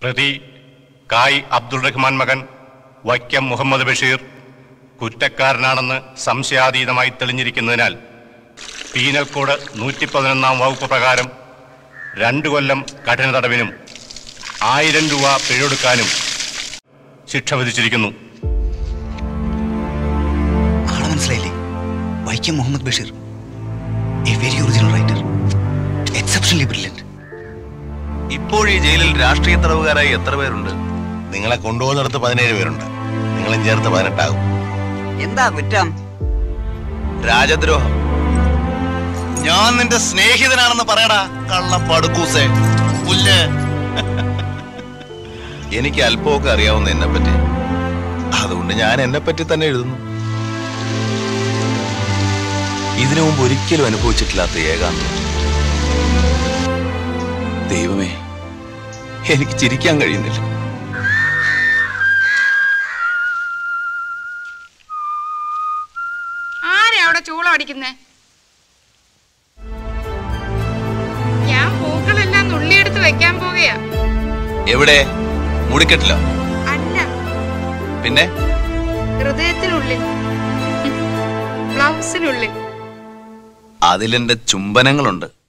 പ്രതി കായ് അബ്ദുൾ റഹ്മാൻ മകൻ വൈക്കം മുഹമ്മദ് ബഷീർ കുറ്റക്കാരനാണെന്ന് സംശയാതീതമായി തെളിഞ്ഞിരിക്കുന്നതിനാൽ പീനൽ കോഡ് നൂറ്റി പതിനൊന്നാം വകുപ്പ് പ്രകാരം രണ്ടു കൊല്ലം കഠിന തടവിനും ആയിരം രൂപ പിഴയൊടുക്കാനും ശിക്ഷ വിധിച്ചിരിക്കുന്നു ആളെ മനസ്സിലായില്ലേ Vaikom Muhammad Basheer a very original writer exceptionally brilliant ഇപ്പോൾ ഈ ജയിലിൽ രാഷ്ട്രീയ തടവുകാരായി എത്ര പേരുണ്ട് നിങ്ങളെ കൊണ്ടുപോകുന്നിടത്ത് പതിനേഴ് പേരുണ്ട് നിങ്ങളും ചേർത്ത് പതിനെട്ടാകും എന്താ കുറ്റം രാജദ്രോഹം ഞാൻ നിന്റെ സ്നേഹിതനാണെന്ന് പറയടാ കള്ളപ്പടുക്കൂസേ പുല്ല് എനിക്ക് അല്പമൊക്കെ അറിയാവുന്ന എന്നെ പറ്റി അതുകൊണ്ട് ഞാൻ എന്നെ പറ്റി തന്നെ എഴുതുന്നു ഇതിനു മുമ്പ് ഒരിക്കലും അനുഭവിച്ചിട്ടില്ലാത്ത ഏകാന്തം ദൈവമേ എനിക്ക് ചിരിക്കാൻ കഴിയുന്നില്ല ആരാ അവിടെ ചൂളം അടിക്കുന്നേ ഞാൻ പൂക്കളെല്ലാം നുള്ളിയെടുത്ത് വെക്കാൻ പോകുകയാ എവിടെ മുടിക്കെട്ടിലോ അല്ല പിന്നെ ഹൃദയത്തിനുള്ളിൽ ബ്ലൗസിനുള്ളിൽ അതിലെന്റെ ചുംബനങ്ങളുണ്ട്